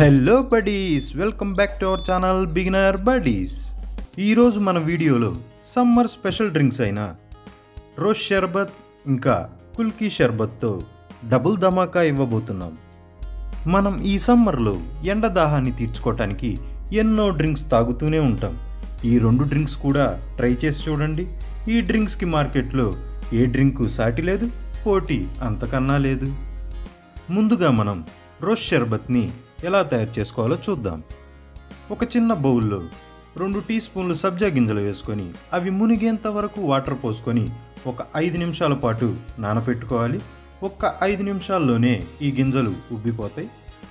hello buddies welcome back to our channel beginner buddies ఈరోజు మన వీడియోలో సమ్మర్ స్పెషల్ డ్రింక్స్ అయిన రోజ్ షర్బత్ ఇంకా కుల్కీ షర్బత్తో డబుల్ ధమాకా ఇవ్వబోతున్నాం మనం ఈ సమ్మర్లో ఎండ దాహాన్ని తీర్చుకోవటానికి ఎన్నో డ్రింక్స్ తాగుతూనే ఉంటాం ఈ రెండు డ్రింక్స్ కూడా ట్రై చేసి చూడండి ఈ డ్రింక్స్కి మార్కెట్లో ఏ డ్రింకు సాటి లేదు పోటీ అంతకన్నా లేదు ముందుగా మనం రోజ్ షర్బత్ని ఎలా తయారు చేసుకోవాలో చూద్దాం ఒక చిన్న బౌల్లో రెండు టీ స్పూన్లు సబ్జా గింజలు వేసుకొని అవి మునిగేంత వరకు వాటర్ పోసుకొని ఒక ఐదు నిమిషాల పాటు నానపెట్టుకోవాలి ఒక్క ఐదు నిమిషాల్లోనే ఈ గింజలు ఉబ్బిపోతాయి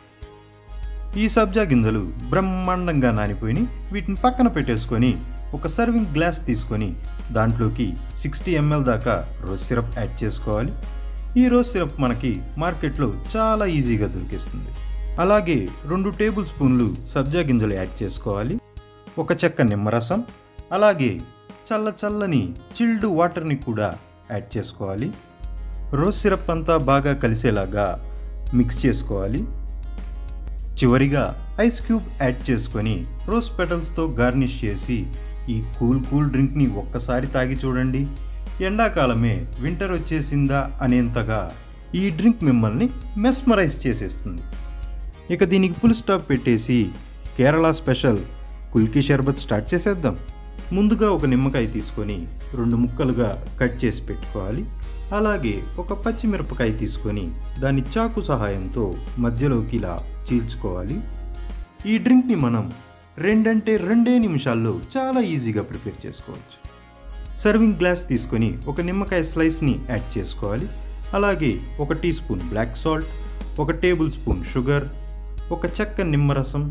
ఈ సబ్జా గింజలు బ్రహ్మాండంగా నానిపోయి వీటిని పక్కన పెట్టేసుకొని ఒక సర్వింగ్ గ్లాస్ తీసుకొని దాంట్లోకి సిక్స్టీ ఎంఎల్ దాకా రోజ్ సిరప్ యాడ్ చేసుకోవాలి ఈ రోజ్ సిరప్ మనకి మార్కెట్లో చాలా ఈజీగా దొరికేస్తుంది అలాగే రెండు టేబుల్ స్పూన్లు సబ్జా గింజలు యాడ్ చేసుకోవాలి ఒక చెక్క నిమ్మరసం అలాగే చల్ల చల్లని చిల్డ్ వాటర్ని కూడా యాడ్ చేసుకోవాలి రోజ్ సిరప్ అంతా బాగా కలిసేలాగా మిక్స్ చేసుకోవాలి చివరిగా ఐస్ క్యూబ్ యాడ్ చేసుకొని రోజ్ పెటల్స్తో గార్నిష్ చేసి ఈ కూల్ కూల్ డ్రింక్ని ఒక్కసారి తాగి చూడండి ఎండాకాలమే వింటర్ వచ్చేసిందా అనేంతగా ఈ డ్రింక్ మిమ్మల్ని మెస్మరైజ్ చేసేస్తుంది ఇక దీనికి ఫుల్ స్టాప్ పెట్టేసి కేరళ స్పెషల్ కుల్కీ షర్బత్ స్టార్ట్ చేసేద్దాం ముందుగా ఒక నిమ్మకాయ తీసుకొని రెండు ముక్కలుగా కట్ చేసి పెట్టుకోవాలి అలాగే ఒక పచ్చిమిరపకాయ తీసుకొని దాన్ని చాకు సహాయంతో మధ్యలోకి ఇలా చీల్చుకోవాలి ఈ డ్రింక్ని మనం రెండంటే రెండే నిమిషాల్లో చాలా ఈజీగా ప్రిపేర్ చేసుకోవచ్చు సర్వింగ్ గ్లాస్ తీసుకొని ఒక నిమ్మకాయ స్లైస్ని యాడ్ చేసుకోవాలి అలాగే ఒక టీ స్పూన్ బ్లాక్ సాల్ట్ ఒక టేబుల్ స్పూన్ షుగర్ ఒక చెక్క నిమ్మరసం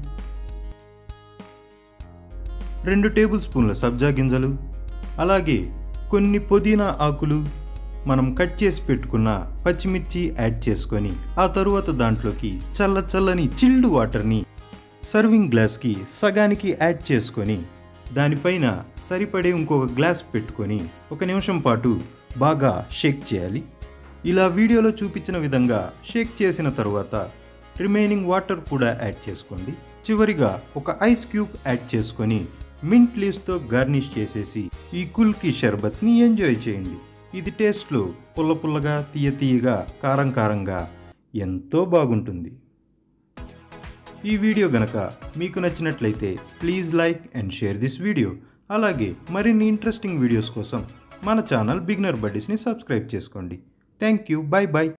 రెండు టేబుల్ స్పూన్ల సబ్జా గింజలు అలాగే కొన్ని పుదీనా ఆకులు మనం కట్ చేసి పెట్టుకున్న పచ్చిమిర్చి యాడ్ చేసుకొని ఆ తరువాత దాంట్లోకి చల్ల చల్లని చిల్డ్ వాటర్ని సర్వింగ్ గ్లాస్కి సగానికి యాడ్ చేసుకొని దానిపైన సరిపడే ఇంకొక గ్లాస్ పెట్టుకొని ఒక నిమిషం పాటు బాగా షేక్ చేయాలి ఇలా వీడియోలో చూపించిన విధంగా షేక్ చేసిన తరువాత రిమైనింగ్ వాటర్ కూడా యాడ్ చేసుకోండి చివరిగా ఒక ఐస్ క్యూబ్ యాడ్ చేసుకొని మింట్ లీవ్స్తో గార్నిష్ చేసేసి ఈ కుల్కీ షర్బత్ని ఎంజాయ్ చేయండి ఇది టేస్ట్లో పుల్ల పుల్లగా తీయ తీయగా కారం కారంగా ఎంతో బాగుంటుంది ఈ వీడియో గనక మీకు నచ్చినట్లయితే please like and share this video అలాగే మరిన్ని ఇంట్రెస్టింగ్ వీడియోస్ కోసం మన ఛానల్ బిగినర్ బడ్డీస్ని సబ్స్క్రైబ్ చేసుకోండి థ్యాంక్ యూ బాయ్ బాయ్